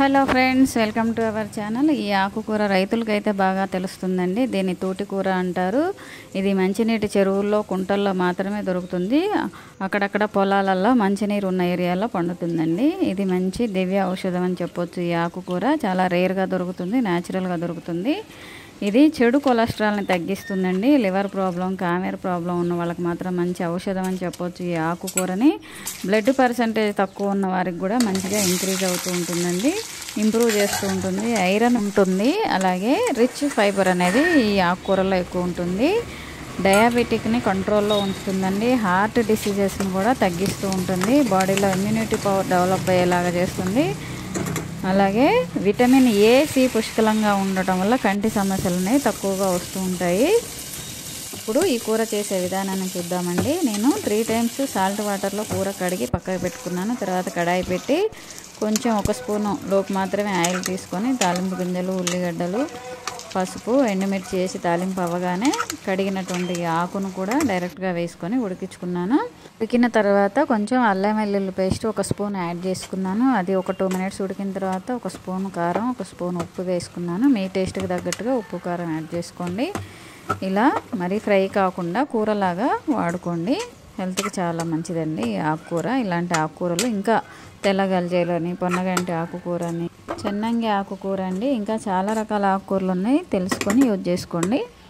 hello friends welcome to our channel ఈ ఆకుకూర రైతులకైతే బాగా తెలుస్తుందండి దీన్ని తోటికూర అంటారు ఇది మంచినీటి చెరువుల్లో కుంటల్లో మాత్రమే దొరుకుతుంది అక్కడక్కడ పొలాలలో మంచినీరు ఉన్న ఏరియాలో పండుతుందండి ఇది మంచి దివ్య ఔషధం అని చెప్పొచ్చు ఈ ఆకుకూర చాలా రేర్గా దొరుకుతుంది న్యాచురల్గా దొరుకుతుంది ఇది చెడు కొలెస్ట్రాల్ని తగ్గిస్తుందండి లివర్ ప్రాబ్లం కామెర్ ప్రాబ్లం ఉన్న వాళ్ళకి మాత్రం మంచి ఔషధం అని చెప్పొచ్చు ఈ ఆకుకూరని బ్లడ్ పర్సంటేజ్ తక్కువ ఉన్న వారికి కూడా మంచిగా ఇంక్రీజ్ అవుతూ ఉంటుందండి ఇంప్రూవ్ చేస్తూ ఉంటుంది ఐరన్ ఉంటుంది అలాగే రిచ్ ఫైబర్ అనేది ఈ ఆకుకూరలో ఎక్కువ ఉంటుంది డయాబెటిక్ని కంట్రోల్లో ఉంచుతుందండి హార్ట్ డిసీజెస్ని కూడా తగ్గిస్తూ ఉంటుంది బాడీలో ఇమ్యూనిటీ పవర్ డెవలప్ అయ్యేలాగా చేస్తుంది అలాగే విటమిన్ ఏ సి పుష్కలంగా ఉండటం వల్ల కంటి సమస్యలు అనేవి తక్కువగా వస్తూ ఉంటాయి ఇప్పుడు ఈ కూర చేసే విధానాన్ని చూద్దామండి నేను త్రీ టైమ్స్ సాల్ట్ వాటర్లో కూర కడిగి పక్కకు పెట్టుకున్నాను తర్వాత కడాయి పెట్టి కొంచెం ఒక స్పూను లోపు మాత్రమే ఆయిల్ తీసుకొని తాలింపు గింజలు ఉల్లిగడ్డలు పసుపు ఎండుమిర్చి వేసి తాలింపు అవ్వగానే కడిగినటువంటి ఆకును కూడా డైరెక్ట్గా వేసుకొని ఉడికించుకున్నాను ఉడికిన తర్వాత కొంచెం అల్లం వెల్లుల్లి పేస్ట్ ఒక స్పూన్ యాడ్ చేసుకున్నాను అది ఒక టూ మినిట్స్ ఉడికిన తర్వాత ఒక స్పూన్ కారం ఒక స్పూన్ ఉప్పు వేసుకున్నాను మీ టేస్ట్కి తగ్గట్టుగా ఉప్పు కారం యాడ్ చేసుకోండి ఇలా మరీ ఫ్రై కాకుండా కూరలాగా వాడుకోండి హెల్త్కి చాలా మంచిదండి ఈ ఆకుకూర ఇలాంటి ఆకుకూరలు ఇంకా తెల్లగల్జేలని పొన్నగంటి ఆకుకూరని చెన్నంగి ఆకుకూర అండి ఇంకా చాలా రకాల ఆకుకూరలు ఉన్నాయి తెలుసుకొని యూజ్ చేసుకోండి